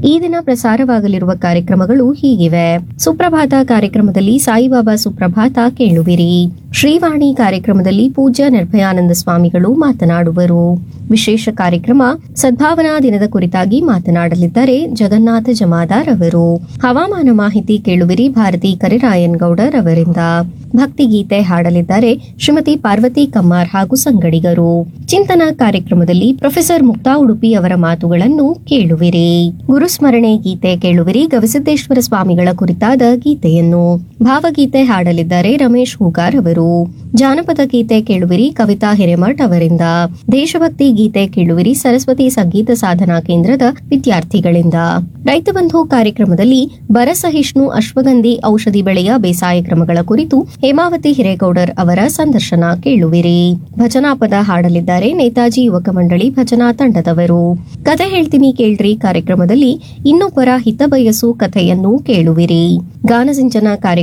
ಈ ದಿನ ಪ್ರಸಾರವಾಗಲಿರುವ ಕಾರ್ಯಕ್ರಮಗಳು ಹೀಗಿವೆ ಸುಪ್ರಭಾತ ಕಾರ್ಯಕ್ರಮದಲ್ಲಿ ಸಾಯಿಬಾಬಾ ಸುಪ್ರಭಾತ ಕೇಳುವಿರಿ ಶ್ರೀವಾಣಿ ಕಾರ್ಯಕ್ರಮದಲ್ಲಿ ಪೂಜ್ಯ ನಿರ್ಭಯಾನಂದ ಸ್ವಾಮಿಗಳು ಮಾತನಾಡುವರು ವಿಶೇಷ ಕಾರ್ಯಕ್ರಮ ಸದ್ಭಾವನಾ ದಿನದ ಕುರಿತಾಗಿ ಮಾತನಾಡಲಿದ್ದಾರೆ ಜಗನ್ನಾಥ ಜಮಾದಾರ್ ಅವರು ಹವಾಮಾನ ಮಾಹಿತಿ ಕೇಳುವಿರಿ ಭಾರತಿ ಕರಿರಾಯನ್ ಗೌಡರ್ ಅವರಿಂದ ಭಕ್ತಿಗೀತೆ ಹಾಡಲಿದ್ದಾರೆ ಶ್ರೀಮತಿ ಪಾರ್ವತಿ ಕಮ್ಮಾರ್ ಹಾಗೂ ಸಂಗಡಿಗರು ಚಿಂತನ ಕಾರ್ಯಕ್ರಮದಲ್ಲಿ ಪ್ರೊಫೆಸರ್ ಮುಕ್ತಾ ಉಡುಪಿ ಅವರ ಮಾತುಗಳನ್ನು ಕೇಳುವಿರಿ ಗುರುಸ್ಮರಣೆ ಗೀತೆ ಕೇಳುವಿರಿ ಗವಿಸಿದ್ದೇಶ್ವರ ಸ್ವಾಮಿಗಳ ಕುರಿತಾದ ಗೀತೆಯನ್ನು ಭಾವಗೀತೆ ಹಾಡಲಿದ್ದಾರೆ ರಮೇಶ್ ಹೂಗಾರ್ ಅವರು ಜಾನಪದ ಗೀತೆ ಕೇಳುವಿರಿ ಕವಿತಾ ಹಿರೇಮಠ್ ಅವರಿಂದ ದೇಶಭಕ್ತಿ ಗೀತೆ ಕೇಳುವಿರಿ ಸರಸ್ವತಿ ಸಂಗೀತ ಸಾಧನಾ ಕೇಂದ್ರದ ವಿದ್ಯಾರ್ಥಿಗಳಿಂದ ರೈತ ಬಂಧು ಕಾರ್ಯಕ್ರಮದಲ್ಲಿ ಬರಸಹಿಷ್ಣು ಅಶ್ವಗಂಧಿ ಔಷಧಿ ಬೆಳೆಯ ಬೇಸಾಯ ಕ್ರಮಗಳ ಕುರಿತು ಹೇಮಾವತಿ ಹಿರೇಗೌಡರ್ ಅವರ ಸಂದರ್ಶನ ಕೇಳುವಿರಿ ಭಜನಾ ಪದ ಹಾಡಲಿದ್ದಾರೆ ನೇತಾಜಿ ಯುವಕ ಮಂಡಳಿ ಭಜನಾ ತಂಡದವರು ಕತೆ ಹೇಳ್ತೀನಿ ಕೇಳ್ರಿ ಕಾರ್ಯಕ್ರಮದಲ್ಲಿ ಇನ್ನೊಬ್ಬರ ಹಿತ ಬಯಸು ಕಥೆಯನ್ನು ಕೇಳುವಿರಿ ಗಾನಸಿಂಚನ ಕಾರ್ಯಕ್ರಮ